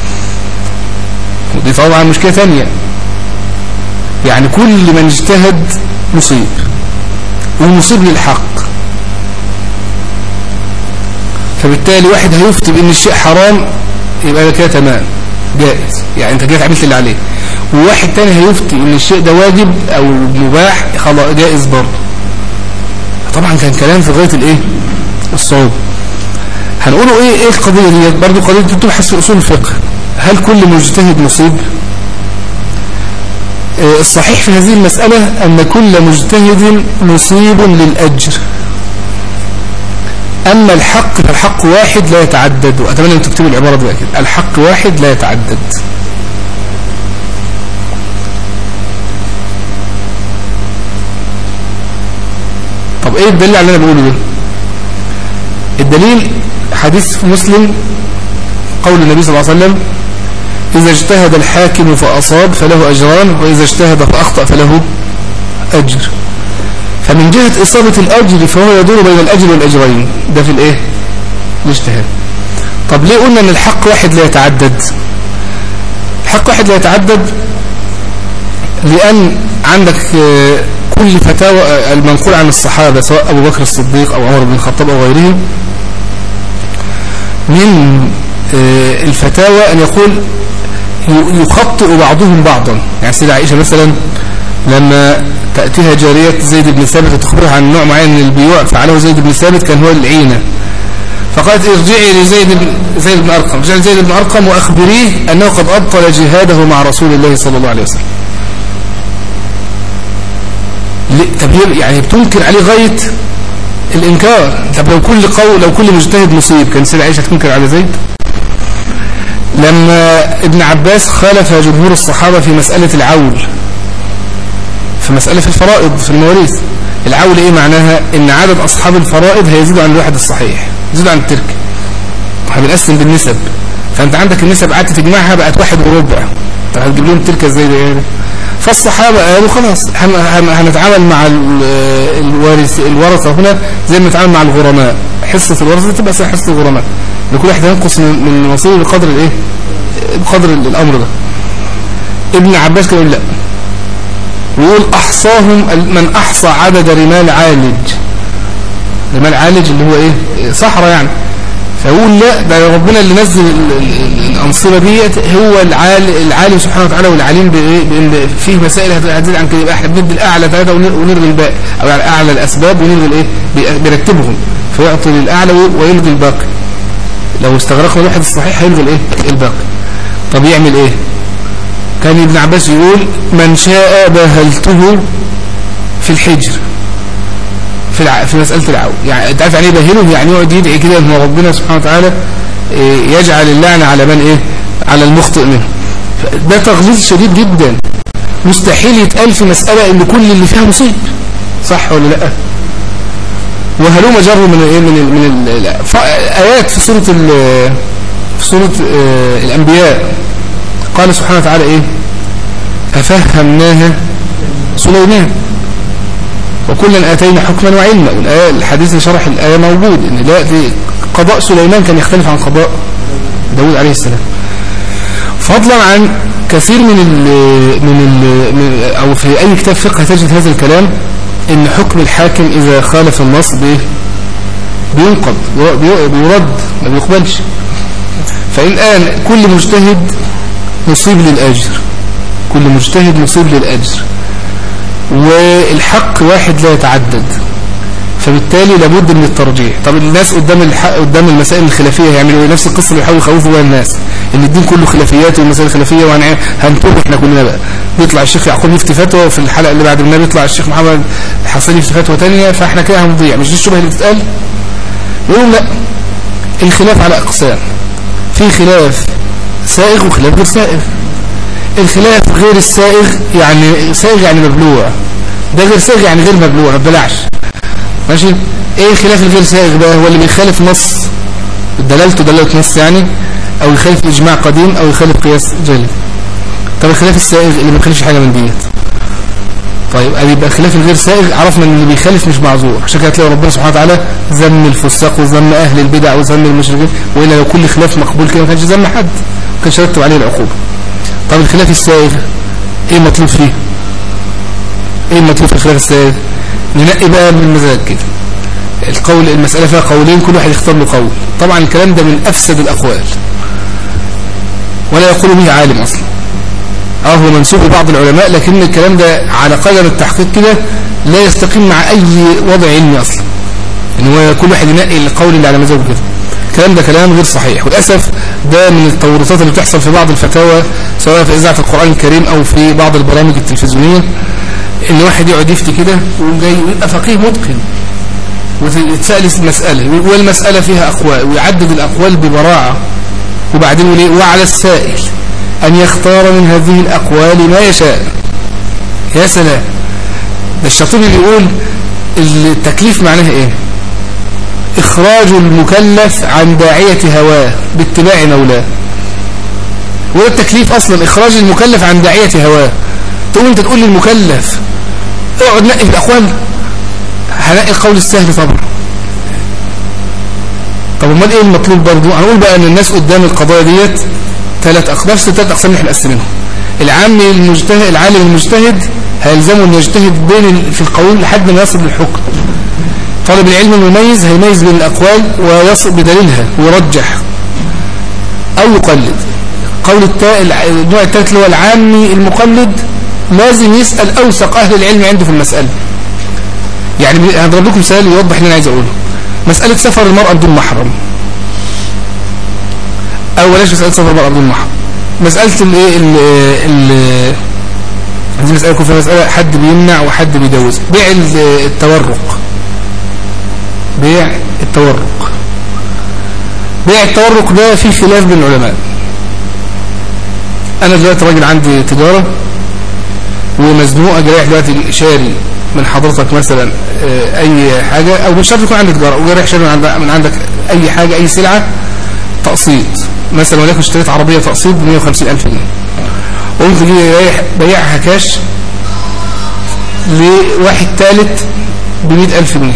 ودي طبعا مشكلة تانية يعني كل من اجتهد مصيب ومصيب للحق فبالتالي واحد هيفتي بان الشيء حرام يبقى ده كده تمام جائز يعني انت كده عملت اللي عليه وواحد تاني هيفتي ان الشيء ده واجب او مباح خلاص جائز برضه طبعا كان كلام في غايه الايه الصواب هنقوله ايه ايه القضيه دي برضه قضيه بتبحث في اصول الفقه هل كل مجتهد مصيب آه الصحيح في هذه المسألة أن كل مجتهد مصيب للأجر أما الحق فالحق واحد لا يتعدد وأتمنى أن تكتبوا العبارة دي كده الحق واحد لا يتعدد طب ايه الدليل على اللي انا بقوله ده الدليل حديث مسلم قول النبي صلى الله عليه وسلم إذا اجتهد الحاكم فأصاب فله أجران وإذا اجتهد فأخطأ فله أجر فمن جهة إصابة الأجر فهو يدور بين الأجر والأجرين ده في الإيه الاجتهاد طب ليه قلنا أن الحق واحد لا يتعدد الحق واحد لا يتعدد لأن عندك آه، كل فتاوى آه، المنقول عن الصحابة سواء أبو بكر الصديق أو عمر بن الخطاب أو غيرهم من آه، الفتاوى أن يقول يخطئ بعضهم بعضا يعني سيدة عائشة مثلا لما تأتيها جارية زيد بن ثابت وتخبرها عن نوع معين من البيوع فعله زيد بن ثابت كان هو العينة فقالت ارجعي لزيد بن زيد بن أرقم ارجعي لزيد بن أرقم وأخبريه أنه قد أبطل جهاده مع رسول الله صلى الله عليه وسلم طب يعني بتنكر عليه غاية الإنكار طب لو كل قول لو كل مجتهد مصيب كان سيدة عائشة تنكر على زيد لما ابن عباس خالف جمهور الصحابة في مسألة العول في مسألة في الفرائض في المواريث العول ايه معناها ان عدد اصحاب الفرائض هيزيدوا عن الواحد الصحيح يزيدوا عن الترك احنا بنقسم بالنسب فانت عندك النسب قعدت تجمعها بقت واحد وربع طب هتجيب لهم تركه ازاي ده فالصحابة قالوا خلاص هنتعامل مع الوارث الورثة هنا زي ما نتعامل مع الغرماء حصة الورثة تبقى زي حصة الغرماء لكل واحد ينقص من نصيبه بقدر الايه بقدر الامر ده ابن عباس كان يقول لا ويقول احصاهم من احصى عدد رمال عالج رمال عالج اللي هو ايه صحراء يعني فيقول لا ده ربنا اللي نزل الأنصبة ديت هو العالم سبحانه وتعالى والعليم بأن فيه مسائل هتزيد عن كده يبقى احنا بندي الأعلى ثلاثة ونلغي الباقي أو يعني أعلى الأسباب ونلغي الإيه بيرتبهم فيعطي للأعلى ويلغي الباقي لو استغرقنا الواحد الصحيح هيلغي الإيه الباقي طب يعمل إيه كان ابن عباس يقول من شاء باهلته في الحجر في في مسألة العون يعني انت عارف يعني ايه بهله يعني يقعد يدعي كده ان ربنا سبحانه وتعالى إيه، يجعل اللعنة على من ايه على المخطئ منه ده تغليظ شديد جدا مستحيل يتقال في مسألة ان كل اللي فيها مصيب صح ولا لا وهلوم جروا من ايه من ال من ال ايات في سورة في سورة آه، الانبياء قال سبحانه وتعالى ايه ففهمناها سليمان وكلا آتينا حكما وعلما والآية الحديث اللي شرح الآية موجود إن لا في قضاء سليمان كان يختلف عن قضاء داود عليه السلام فضلا عن كثير من ال من ال أو في أي كتاب فقه تجد هذا الكلام إن حكم الحاكم إذا خالف النص بينقض بيرد ما بيقبلش فالآن كل مجتهد مصيب للأجر كل مجتهد مصيب للأجر والحق واحد لا يتعدد فبالتالي لابد من الترجيح طب الناس قدام الحق قدام المسائل الخلافيه هيعملوا ايه نفس القصه اللي بيحاولوا يخوفوا بها الناس ان الدين كله خلافيات والمسائل الخلافيه وهنتوب احنا كلنا بقى بيطلع الشيخ يعقوب يفتي فتوى وفي الحلقه اللي بعد منها بيطلع الشيخ محمد حصل يفتي فتوى ثانيه فاحنا كده هنضيع مش دي الشبهه اللي بتتقال يقول لا الخلاف على اقسام في خلاف سائغ وخلاف غير سائغ الخلاف غير السائغ يعني سائغ يعني مبلوع ده غير سائغ يعني غير مبلوع ما بلاش ماشي ايه الخلاف الغير سائغ بقى هو اللي بيخالف نص دلالته دلالة نص يعني او يخالف اجماع قديم او يخالف قياس جلي طب الخلاف السائغ اللي ما يخالفش حاجه من ديت طيب ادي يبقى الخلاف الغير سائغ عرفنا ان اللي بيخالف مش معذور عشان كده تلاقي ربنا سبحانه وتعالى ذم الفساق وذم اهل البدع وذم المشركين والا لو كل خلاف مقبول كده ما كانش ذم حد ما كانش يرتب عليه العقوبه طب الخلاف السائغ ايه المطلوب فيه ايه المطلوب في الخلاف السائغ ننقي بقى من المزاج كده القول المسألة فيها قولين كل واحد يختار له قول طبعا الكلام ده من أفسد الأقوال ولا يقول به عالم أصلا اه هو منسوب لبعض العلماء لكن الكلام ده على قدر التحقيق كده لا يستقيم مع أي وضع علمي أصلا ان هو كل واحد ينقي القول اللي على مزاجه كده الكلام ده كلام غير صحيح وللأسف ده من التورطات اللي بتحصل في بعض الفتاوى سواء في إذاعة القرآن الكريم أو في بعض البرامج التلفزيونية إن واحد يقعد يفتي كده ويقوم جاي ويبقى فقيه متقن وتسأل المسألة والمسألة فيها أقوال ويعدد الأقوال ببراعة وبعدين يقول إيه؟ وعلى السائل أن يختار من هذه الأقوال ما يشاء يا سلام ده الشاطبي بيقول التكليف معناها إيه إخراج المكلف عن داعية هواه باتباع مولاه وده التكليف أصلا إخراج المكلف عن داعية هواه تقول أنت تقول للمكلف اقعد نقي في الأقوال هنقي القول السهل طبعا طب امال ايه المطلوب برضه هنقول بقى ان الناس قدام القضايا ديت ثلاث اقسام نفس ثلاث اقسام احنا نقسمهم العام المجتهد العالم المجتهد هيلزمه ان يجتهد بين في القول لحد ما يصل للحكم طالب العلم المميز هيميز بين الاقوال ويصل بدليلها ويرجح او يقلد قول النوع الثالث اللي هو العامي المقلد لازم يسأل أوثق أهل العلم عنده في المسألة يعني هضرب لكم مثال يوضح اللي انا عايز اقوله مسألة سفر المرأة بدون محرم او بلاش مسألة سفر المرأة بدون محرم مسألة الايه ال عايزين نسألكم في مسألة حد بيمنع وحد بيجوز بيع التورق بيع التورق بيع التورق ده فيه خلاف بين العلماء انا دلوقتي راجل عندي تجارة ومزنوقة جاي دلوقتي شاري من حضرتك مثلا آه، اي حاجة او مش شرط يكون عندك تجارة وجارح شاري من عندك اي حاجة اي سلعة تقسيط مثلا ولكن اشتريت عربية تقسيط ب 150 الف جنيه وقمت تجي رايح بيعها كاش لواحد ثالث ب 100000 جنيه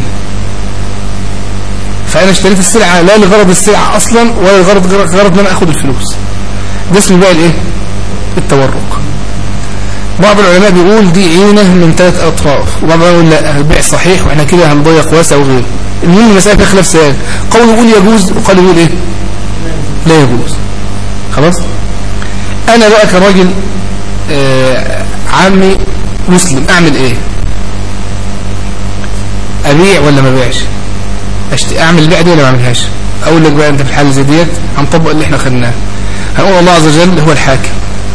فانا اشتريت السلعة لا لغرض السلعة اصلا ولا لغرض غرض ان انا اخد الفلوس ده اسمه بقى الايه التورق بعض العلماء بيقول دي عينة من ثلاث أطراف وبعض العلماء يقول لا البيع صحيح وإحنا كده هنضيق واسع وغيره المهم المسألة فيها خلاف سؤال قول يقول يجوز وقال يقول إيه لا يجوز خلاص أنا بقى كراجل آه عمي مسلم أعمل إيه أبيع ولا ما بيعش أعمل البيع دي ولا ما أعملهاش أقول لك بقى أنت في الحالة زي ديت هنطبق اللي إحنا خدناه هنقول الله عز وجل هو الحاكم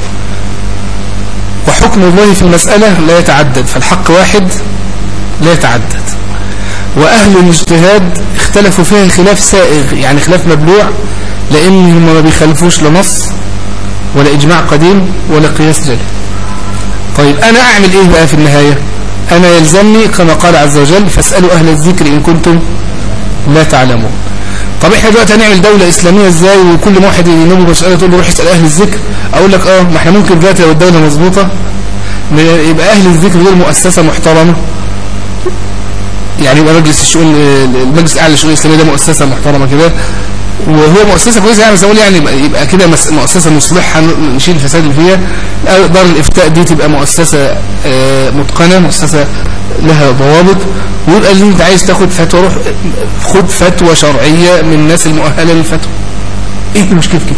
وحكم الله في المسألة لا يتعدد فالحق واحد لا يتعدد وأهل الاجتهاد اختلفوا فيها خلاف سائغ يعني خلاف مبلوع لأنهم ما بيخالفوش لنص ولا إجماع قديم ولا قياس جلي طيب أنا أعمل إيه بقى في النهاية أنا يلزمني كما قال عز وجل فاسألوا أهل الذكر إن كنتم لا تعلمون طب احنا دلوقتي هنعمل دولة اسلامية ازاي وكل ما واحد ينوم مسألة تقول له روح اسأل اهل الذكر اقول لك اه ما احنا ممكن دلوقتي لو الدولة مظبوطة يبقى اهل الذكر دول مؤسسة محترمة يعني يبقى مجلس الشؤون المجلس الاعلى للشؤون الاسلامية ده مؤسسة محترمة كده وهو مؤسسة كويسة يعني بس اقول يعني يبقى كده مؤسسة مصلحة نشيل الفساد اللي فيها دار الافتاء دي تبقى مؤسسة آه، متقنة مؤسسة لها ضوابط ويبقى اللي انت عايز تاخد فتوى روح خد فتوى شرعية من الناس المؤهلة للفتوى ايه المشكلة في كده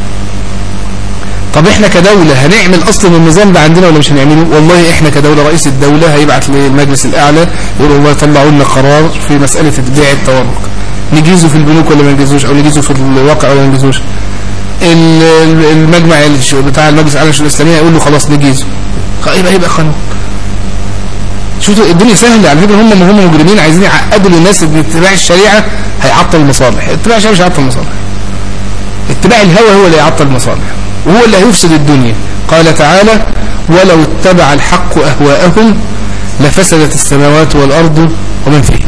طب احنا كدولة هنعمل اصلا النظام ده عندنا ولا مش هنعمله والله احنا كدولة رئيس الدولة هيبعت للمجلس الاعلى يقول والله طلعوا لنا قرار في مسألة بيع التورق نجيزه في البنوك ولا ما نجيزوش او نجيزه في الواقع ولا ما نجيزوش المجمع بتاع المجلس الاعلى الاسلامية يقول له خلاص نجيزه يبقى يبقى قانون شوفوا الدنيا سهلة على فكرة هم هم مجرمين عايزين يعقدوا للناس ان اتباع الشريعة هيعطل المصالح اتباع الشريعة مش هيعطل المصالح اتباع الهوى هو اللي هيعطل المصالح وهو اللي هيفسد الدنيا قال تعالى ولو اتبع الحق أهواءهم لفسدت السماوات والأرض ومن فيهم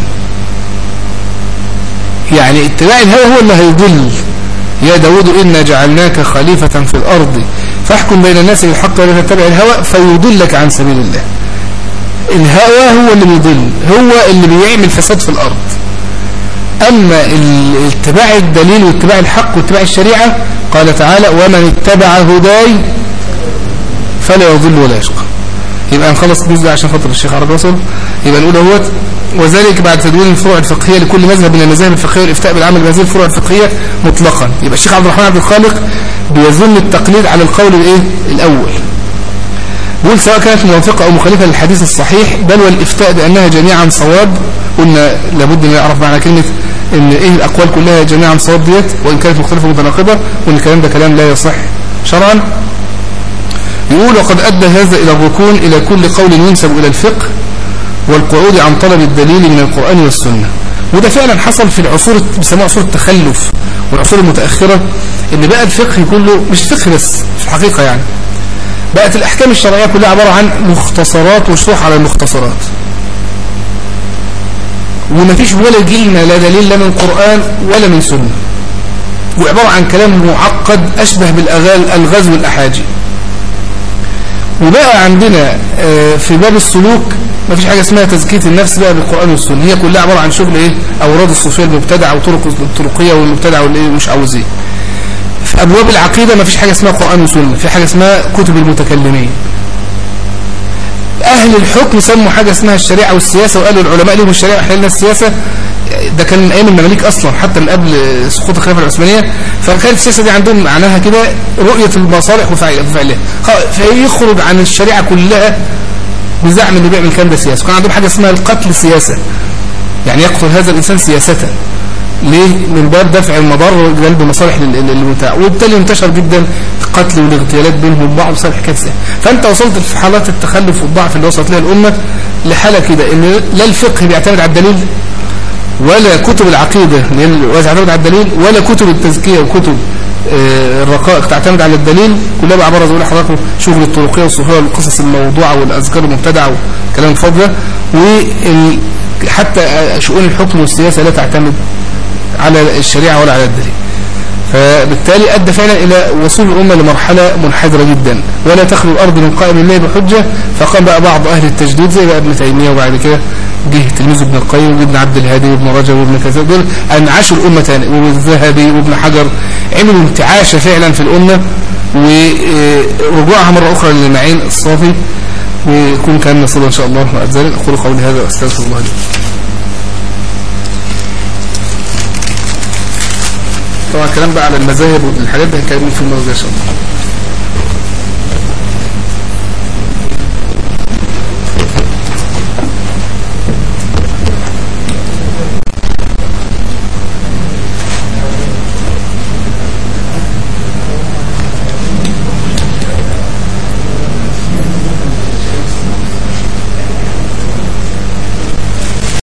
يعني اتباع الهوى هو اللي هيضل يا داود إنا جعلناك خليفة في الأرض فاحكم بين الناس بالحق ولا تتبع الهوى فيضلك عن سبيل الله الهوى هو اللي بيضل هو اللي بيعمل فساد في الأرض أما اتباع الدليل واتباع الحق واتباع الشريعة قال تعالى ومن اتبع هداي فلا يضل ولا يشقى يبقى نخلص الجزء عشان خاطر الشيخ عرب وصل يبقى نقول اهوت وذلك بعد تدوين الفروع الفقهية لكل مذهب من المذاهب الفقهية والإفتاء بالعمل بهذه الفروع الفقهية مطلقا يبقى الشيخ عبد الرحمن عبد الخالق بيظن التقليد على القول الايه الاول بيقول سواء كانت موافقة أو مخالفة للحديث الصحيح بل والإفتاء بأنها جميعا صواب قلنا لابد أن نعرف معنى كلمة أن إيه الأقوال كلها جميعا صواب ديت وإن كانت مختلفة متناقضة وأن الكلام ده كلام لا يصح شرعا يقول وقد أدى هذا إلى الركون إلى كل قول ينسب إلى الفقه والقعود عن طلب الدليل من القرآن والسنة وده فعلا حصل في العصور بيسموها عصور التخلف والعصور المتأخرة ان بقى الفقه كله مش فقه بس في الحقيقة يعني بقت الأحكام الشرعية كلها عبارة عن مختصرات وشروح على المختصرات ومفيش ولا جيلنا لا دليل لا من قرآن ولا من سنة وعبارة عن كلام معقد أشبه بالألغاز والأحاجي وبقى عندنا في باب السلوك ما فيش حاجة اسمها تزكية النفس بقى بالقرآن والسنة هي كلها عبارة عن شغل ايه أوراد الصوفية المبتدعة وطرق الطرقية والمبتدعة واللي مش عاوز ايه في أبواب العقيدة ما فيش حاجة اسمها قرآن وسنة في حاجة اسمها كتب المتكلمين أهل الحكم سموا حاجة اسمها الشريعة والسياسة وقالوا العلماء لهم الشريعة وإحنا لنا السياسة ده كان من أيام المماليك أصلا حتى من قبل سقوط الخلافة العثمانية فكانت السياسة دي عندهم معناها كده رؤية المصالح وفعلها فيخرج عن الشريعة كلها بزعم انه بيعمل الكلام ده سياسة كان عندهم حاجة اسمها القتل سياسة يعني يقتل هذا الإنسان سياسة ليه من باب دفع المضار جلب مصالح للمتاع وبالتالي انتشر جدا القتل والاغتيالات بينهم وبعض بسبب حكايه فانت وصلت في حالات التخلف والضعف اللي وصلت لها الامه لحاله كده ان لا الفقه بيعتمد على الدليل ولا كتب العقيده اللي هي تعتمد على الدليل ولا كتب التزكيه وكتب آه الرقائق تعتمد على الدليل كلها بقى عباره زي ما حضراتكم شغل الطرقيه والصوفيه والقصص الموضوعه والاذكار المبتدعه والكلام الفاضي ده وحتى شؤون الحكم والسياسه لا تعتمد على الشريعة ولا على الدليل فبالتالي أدى فعلا إلى وصول الأمة لمرحلة منحدرة جدا ولا تخلو الأرض من قائم الله بحجة فقام بقى بعض أهل التجديد زي بقى ابن تيمية وبعد كده جه تلميذ ابن القيم وابن عبد الهادي وابن رجب وابن كثير دول أنعشوا الأمة تاني والذهبي وابن حجر عملوا انتعاشة فعلا في الأمة ورجوعها مرة أخرى للمعين الصافي ويكون كان نصيب إن شاء الله بعد ذلك أقول قولي هذا وأستغفر الله لي طبعا الكلام بقى على المذاهب والحاجات ده هنتكلم في الموضوع ان شاء الله